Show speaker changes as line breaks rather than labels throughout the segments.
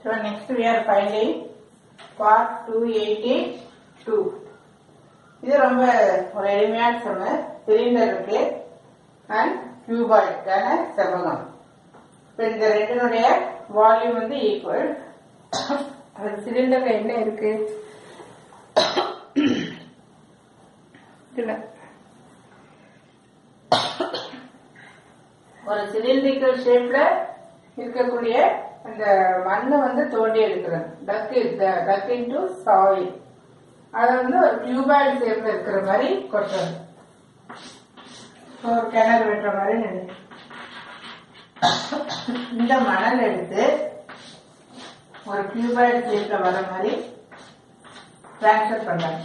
So next we are finding part 282. இது ரொம்ப ஒரு எளிமையான சம சிலிண்டர் இருக்கு அண்ட் கியூபாய்க்கான செவ்வகம் இப்போ இந்த ரெண்டினுடைய வால்யூம் வந்து ஈக்குவல் அது சிலிண்டர்ல என்ன இருக்கு இதுல. ஒரு சிலிண்ட்ரிக்கல் ஷேப்ல இருக்கக்கூடிய அந்த மண்ணை வந்து தோண்டி எடுக்கிறேன் டக் டக் இன்டு சாயில் அதை வந்து ஒரு டியூபாய்டு ஷேப்ல இருக்கிற மாதிரி கொட்டுறது ஒரு கிணறு வெட்டுற மாதிரி நினை இந்த மணல் எடுத்து ஒரு டியூபாய்டு ஷேப்ல வர மாதிரி டிரான்ஸ்ஃபர் பண்றாங்க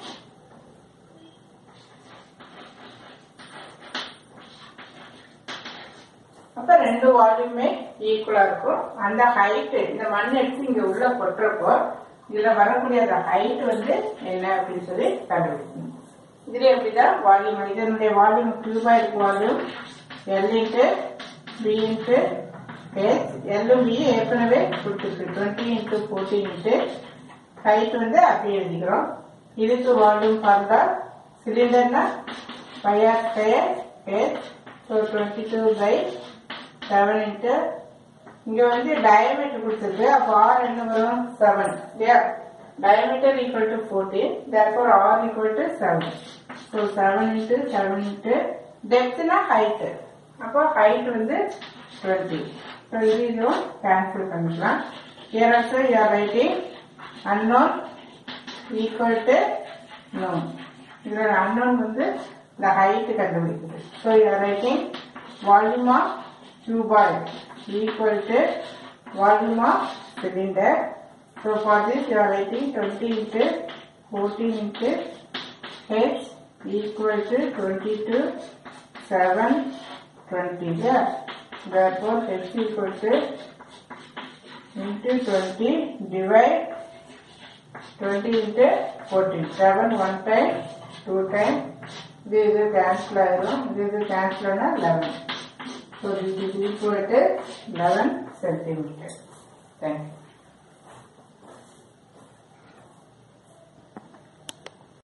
அப்ப ரெண்டு வால்யூமே ஈக்குவலா இருக்கும் அந்த ஹைட் இந்த மண் எடுத்து இங்க உள்ள கொட்டுறப்போ இதுல வரக்கூடிய அந்த ஹைட் வந்து என்ன அப்படின்னு சொல்லி கண்டுபிடிக்கணும் இதுல எப்படிதான் வால்யூம் இதனுடைய volume cuboid volume L into B into H எல்லும் பி ஏற்கனவே கொடுத்துருக்கு twenty into fourteen into height வந்து அப்படியே எழுதிக்கிறோம் இதுக்கு வால்யூம் பார்த்தா சிலிண்டர்னா five R square H so twenty two by seven into இங்க வந்து டயமீட்டர் கொடுத்துருக்கு அப்போ ஆர் என்ன வரும் செவன் இல்லையா diameter equal to fourteen therefore R equal to seven so seven into seven into டெப்த்னா ஹைட்டு அப்போ ஹைட் வந்து டுவெண்ட்டி ஸோ இது இதுவும் கேன்சல் பண்ணிக்கலாம் here also you're writing unknown equal to known இதோட அன்னோன் வந்து இந்த ஹைட் கண்டுபிடிக்குது so you're writing volume of cuboid equal to volume of cylinder. So for this you are writing 20 into 14 into h equal to 22 7 20 yeah. Therefore h equal to into 20 divide 20 into 14 7 one time 2 time இது இது cancel ஆயிரும் இது இது cancel ஆனா 11 So this is equal to 11 centimeter. Thank you.